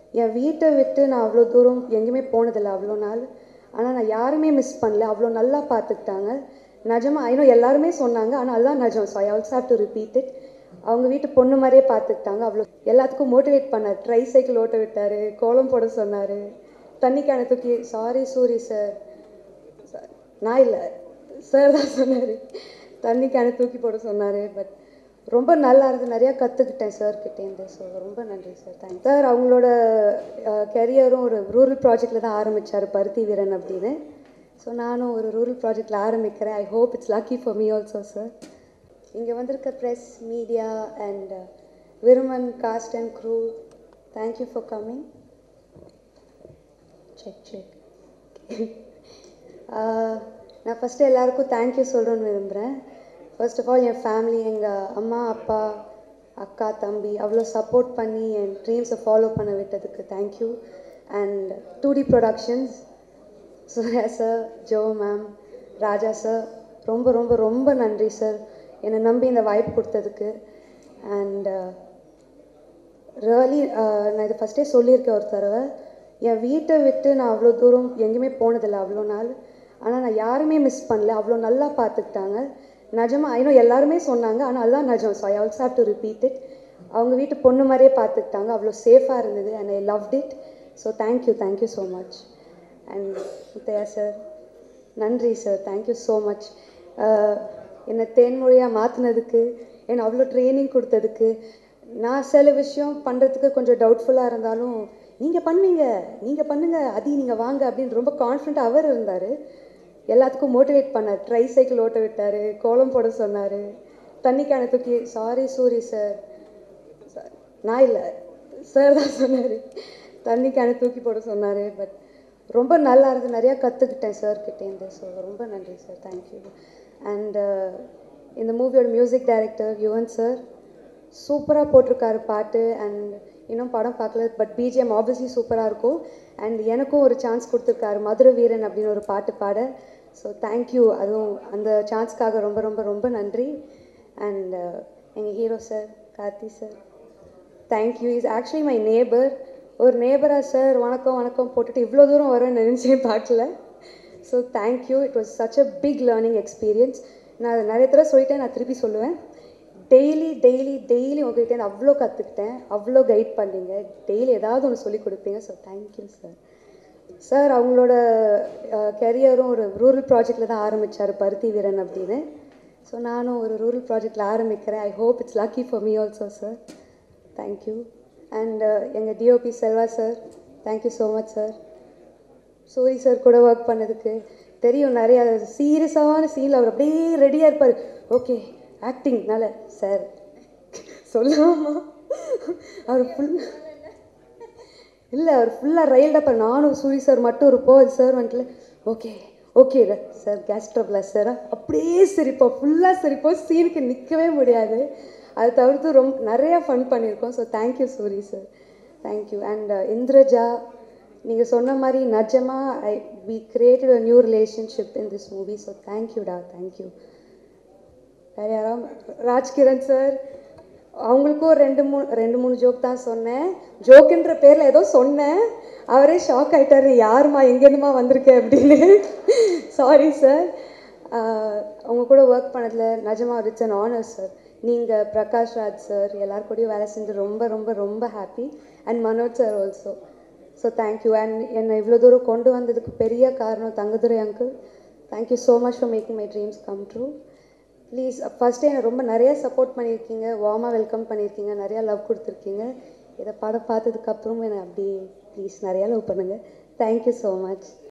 என் வீட்டை விட்டு நான் அவ்வளோ தூரம் எங்கேயுமே போனதில்லை அவ்வளோ நாள் ஆனால் நான் யாருமே மிஸ் பண்ணல அவ்வளோ நல்லா பார்த்துக்கிட்டாங்க நிஜமா ஐநோ எல்லாருமே சொன்னாங்க ஆனால் அதுதான் நிஜம் so I also have to repeat it அவங்க வீட்டு பொண்ணு மாதிரியே பார்த்துக்கிட்டாங்க அவ்வளோ எல்லாத்துக்கும் மோட்டிவேட் பண்ணார் ட்ரை சைக்கிள் ஓட்ட விட்டார் கோலம் போட சொன்னார் தண்ணி கேனை தூக்கி சாரி சூரி சார் நான் இல்லை சார் தான் சொன்னார் தண்ணி கேனை தூக்கி போட சொன்னார் பட் ரொம்ப நல்லா இருந்து நிறையா கற்றுக்கிட்டேன் சார் கிட்டேருந்து ஸோ ரொம்ப நன்றி சார் தேங்க் சார் அவங்களோட கெரியரும் ஒரு ரூரல் ப்ராஜெக்டில் தான் ஆரம்பித்தார் பருத்தி வீரன் அப்படின்னு ஸோ நானும் ஒரு ரூரல் ப்ராஜெக்டில் ஆரம்பிக்கிறேன் I hope it's lucky for me also sir இங்கே வந்திருக்க press media and Viruman cast and crew thank you for coming check check நான் ஃபஸ்ட்டு எல்லாருக்கும் தேங்க்யூ சொல்கிறேன்னு விரும்புகிறேன் ஃபர்ஸ்ட் ஆஃப் ஆல் என் ஃபேமிலி எங்கள் அம்மா அப்பா அக்கா தம்பி அவ்வளோ சப்போர்ட் பண்ணி என் ட்ரீம்ஸை ஃபாலோ பண்ண விட்டதுக்கு thank you and two D productions Suriya sir Jo ma'am Raja sir ரொம்ப ரொம்ப ரொம்ப நன்றி சார் என்னை நம்பி இந்த வாய்ப்பு கொடுத்ததுக்கு அண்ட் ரியலி நான் இதை ஃபஸ்ட்டே சொல்லியிருக்கேன் ஒரு தடவை என் வீட்டை விட்டு நான் அவ்வளோ தூரம் எங்கேயுமே போனதில்லை அவ்வளோ நாள் ஆனால் நான் யாருமே மிஸ் பண்ணல அவ்வளோ நல்லா பார்த்துக்கிட்டாங்க நிஜமா ஐநோ எல்லாருமே சொன்னாங்க ஆனால் அதுதான் நிஜம் so I also have to repeat it அவங்க வீட்டு பொண்ணு மாதிரியே பார்த்துக்கிட்டாங்க அவ்வளோ சேஃபாக இருந்தது and I loved it so thank you thank you so much and Muthaiya sir நன்றி சார் தேங்க்யூ ஸோ மச் என்னை தேன்மொழியாக மாற்றினதுக்கு என்னை அவ்வளோ ட்ரைனிங் கொடுத்ததுக்கு நான் சில விஷயம் பண்ணுறதுக்கு கொஞ்சம் டவுட்ஃபுல்லாக இருந்தாலும் நீங்கள் பண்ணுவீங்க நீங்கள் பண்ணுங்கள் அதி நீங்கள் வாங்க அப்படின்னு ரொம்ப கான்ஃபிடண்ட்டாக அவர் இருந்தார் எல்லாத்துக்கும் மோட்டிவேட் பண்ணார் ட்ரை சைக்கிள் ஓட்ட விட்டார் கோலம் போட சொன்னார் தண்ணி கேனை தூக்கி சாரி சூரி சார் நான் இல்லை சார் தான் சொன்னார் தண்ணி கேனை தூக்கி போட சொன்னார் பட் ரொம்ப நல்லா இருந்து நிறையா கற்றுக்கிட்டேன் சார் கிட்டேருந்து ஸோ ரொம்ப நன்றி சார் தேங்க்யூ அண்ட் இந்த மூவியோட மியூசிக் டைரக்டர் யுவன் சார் சூப்பராக போட்டிருக்காரு பாட்டு அண்ட் இன்னும் படம் பார்க்கல பட் பிஜிஎம் ஆப்வியஸ்லி சூப்பராக இருக்கும் அண்ட் எனக்கும் ஒரு சான்ஸ் கொடுத்துருக்காரு மதுரை வீரன் அப்படின்னு ஒரு பாட்டு பாட ஸோ தேங்க்யூ அதுவும் அந்த சான்ஸ்க்காக ரொம்ப ரொம்ப ரொம்ப நன்றி அண்ட் எங்கள் hero sir Karthi sir thank you is actually my neighbour ஒரு நேபராக சார் வணக்கம் வணக்கம் போட்டுட்டு இவ்வளோ தூரம் வரும்னு நினச்சே பார்க்கல so thank you it was such a big learning experience நான் அதை நிறைய தடவை சொல்லிட்டேன் நான் திருப்பி சொல்லுவேன் டெய்லி டெய்லி டெய்லி உங்கள்கிட்ட அவ்வளோ கற்றுக்கிட்டேன் அவ்வளோ கைட் பண்ணீங்க டெய்லி ஏதாவது ஒன்று சொல்லி கொடுப்பீங்க ஸோ தேங்க்யூ சார் சார் அவங்களோட கெரியரும் ஒரு ரூரல் ப்ராஜெக்டில் தான் ஆரம்பித்தார் பருத்தி வீரன் அப்படின்னு ஸோ நானும் ஒரு ரூரல் ப்ராஜெக்டில் ஆரம்பிக்கிறேன் I hope it's lucky for me also sir thank you and எங்கள் DOP Selva sir thank you so much sir Soori sir கூட ஒர்க் பண்ணதுக்கு தெரியும் நிறையா சீரியஸான சீனில் அவர் அப்படியே ரெடியாக இருப்பார் ஓகே ஆக்டிங்னால சார் சொல்லாமா அவர் ஃபுல் இல்லை அவர் ஃபுல்லாக ரயில்டாக இப்போ நானும் சூரி சார் மட்டும் இருப்போம் சார் வந்துட்டு ஓகே ஓகே சார் கேஸ் ட்ரபிளா சார் அப்படியே சிரிப்போம் ஃபுல்லாக சிரிப்போம் சீனுக்கு நிற்கவே முடியாது அதை தவிர்த்து ரொம்ப நிறையா ஃபன் பண்ணியிருக்கோம் so thank you Soori sir thank you and Indraja நீங்கள் சொன்ன மாதிரி நிஜமாக I we created a new relationship in this movie so தேங்க்யூடா தேங்க்யூ வேறு யாராவது ராஜ்கிரண் சார் அவங்களுக்கும் ரெண்டு மூணு ரெண்டு மூணு ஜோக் தான் சொன்னேன் ஜோக்குன்ற பேரில் ஏதோ சொன்னேன் அவரே ஷாக் ஆகிட்டாரு யாருமா எங்கேருந்துமா வந்திருக்க அப்படின்னு சாரி சார் அவங்க கூட ஒர்க் பண்ணதில் நிஜமாக இட்ஸ் அன் ஆனர் சார் நீங்கள் பிரகாஷ் ராஜ் சார் எல்லார் கூடயும் வேலை செஞ்சு ரொம்ப ரொம்ப ரொம்ப happy and Manoj sir also so thank you and என்னை இவ்வளோ தூரம் கொண்டு வந்ததுக்கு பெரிய காரணம் Thangadurai uncle thank you so much for making my dreams come true please first என்னை ரொம்ப நிறைய சப்போர்ட் பண்ணியிருக்கீங்க வார்மாக வெல்கம் பண்ணியிருக்கீங்க நிறையா லவ் கொடுத்துருக்கீங்க இதை படம் பார்த்ததுக்கப்புறம் என்னை அப்படியே ப்ளீஸ் நிறையா லவ் பண்ணுங்கள் தேங்க்யூ ஸோ மச்